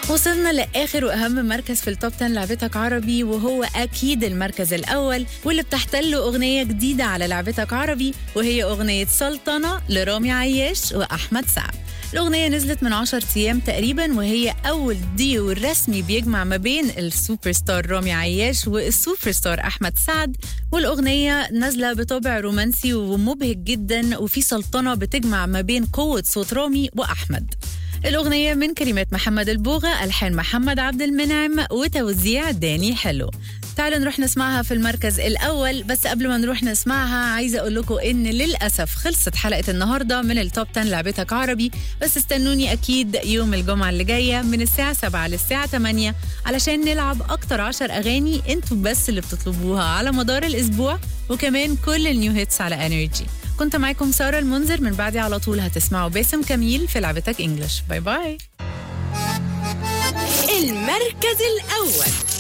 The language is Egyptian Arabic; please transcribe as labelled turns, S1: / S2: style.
S1: وصلنا لآخر وأهم مركز في التوب 10 لعبتك عربي وهو أكيد المركز الأول واللي بتحتله أغنية جديدة على لعبتك عربي وهي أغنية سلطنة لرامي عياش وأحمد سعد الأغنية نزلت من 10 أيام تقريبا وهي أول ديو رسمي بيجمع ما بين السوبر ستار رامي عياش والسوبر ستار أحمد سعد والأغنية نازلة بطابع رومانسي ومبهج جدا وفي سلطنة بتجمع ما بين قوة صوت رامي وأحمد الأغنية من كلمات محمد البوغة ألحان محمد عبد المنعم وتوزيع داني حلو تعالوا نروح نسمعها في المركز الأول بس قبل ما نروح نسمعها عايزة أقول لكم إن للأسف خلصت حلقة النهاردة من التوب 10 لعبتك عربي بس استنوني أكيد يوم الجمعة اللي جاية من الساعة 7 للساعة 8 علشان نلعب أكتر 10 أغاني أنتوا بس اللي بتطلبوها على مدار الأسبوع وكمان كل النيو هيتس على انرجي كنت معاكم سارة المنذر من بعدي على طول هتسمعوا باسم كميل في لعبتك انجلش باي باي
S2: المركز الأول